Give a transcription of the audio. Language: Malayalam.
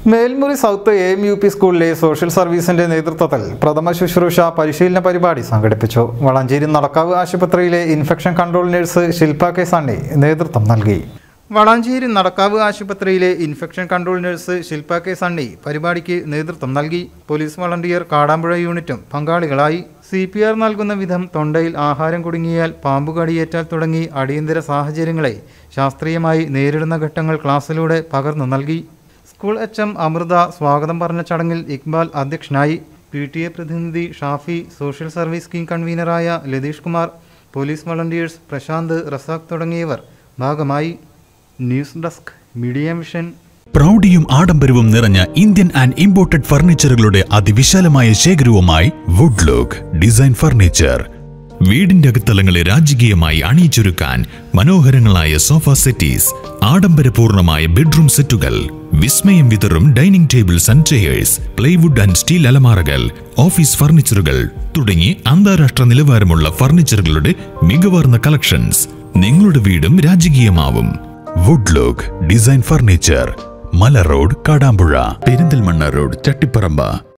Melmuri south A M U P സ്കൂളിലെ സോഷ്യൽ സർവീസിന്റെ നേതൃത്വത്തിൽ പ്രഥമ ശുശ്രൂഷ പരിശീലന പരിപാടി സംഘടിപ്പിച്ചു വളാഞ്ചേരി നടക്കാവ് ആശുപത്രിയിലെ infection control nurse Shilpa K Sunny നേതൃത്വം നൽകി വളാഞ്ചേരി നടക്കാവ് ആശുപത്രിയിലെ infection control nurse Shilpa K Sunny പരിപാടിക്ക് നേതൃത്വം നൽകി പോലീസ് വളണ്ടിയർ കാടാമ്പുഴ യൂണിറ്റും പങ്കാളികളായി സി പി ആർ നൽകുന്ന വിധം തൊണ്ടയിൽ ആഹാരം കുടുങ്ങിയാൽ പാമ്പ് കടിയേറ്റാൽ തുടങ്ങി അടിയന്തര സാഹചര്യങ്ങളെ ശാസ്ത്രീയമായി നേരിടുന്ന ഘട്ടങ്ങൾ ക്ലാസ്സിലൂടെ പകർന്നു നൽകി സ്കൂൾ എച്ച് എം അമൃത സ്വാഗതം പറഞ്ഞ ചടങ്ങിൽ ഇക്ബാൽ അധ്യക്ഷനായി പി ടി എ പ്രതിനിധി ഷാഫി സോഷ്യൽ സർവീസ് സ്കീം കൺവീനറായ ലതീഷ് കുമാർ പോലീസ് വളണ്ടിയേഴ്സ് പ്രശാന്ത് റസാഖ് തുടങ്ങിയവർ ഭാഗമായി ന്യൂസ് ഡെസ്ക് മീഡിയ മിഷൻ പ്രൗഢിയും ആഡംബരവും നിറഞ്ഞ ഇന്ത്യൻ ആൻഡ് ഇമ്പോർട്ടഡ് ഫർണിച്ചറുകളുടെ അതിവിശാലമായ ശേഖരവുമായി വുഡ് ലുക്ക് ഡിസൈൻ ഫർണിച്ചർ വീടിന്റെ അകത്തളങ്ങളെ രാജകീയമായി അണിയിച്ചൊരുക്കാൻ മനോഹരങ്ങളായ സോഫ സെറ്റീസ് ആഡംബരപൂർണമായ ബെഡ്റൂം സെറ്റുകൾ വിസ്മയം വിതറും dining tables and chairs plywood and steel അലമാറകൾ ഓഫീസ് ഫർണിച്ചറുകൾ തുടങ്ങി അന്താരാഷ്ട്ര നിലവാരമുള്ള ഫർണിച്ചറുകളുടെ മികവാർന്ന കളക്ഷൻസ് നിങ്ങളുടെ വീടും രാജകീയമാവും വുഡ് ലുക്ക് ഡിസൈൻ ഫർണിച്ചർ മല റോഡ് കാടാമ്പുഴ പെരിന്തൽമണ്ണ റോഡ് ചട്ടിപ്പറമ്പ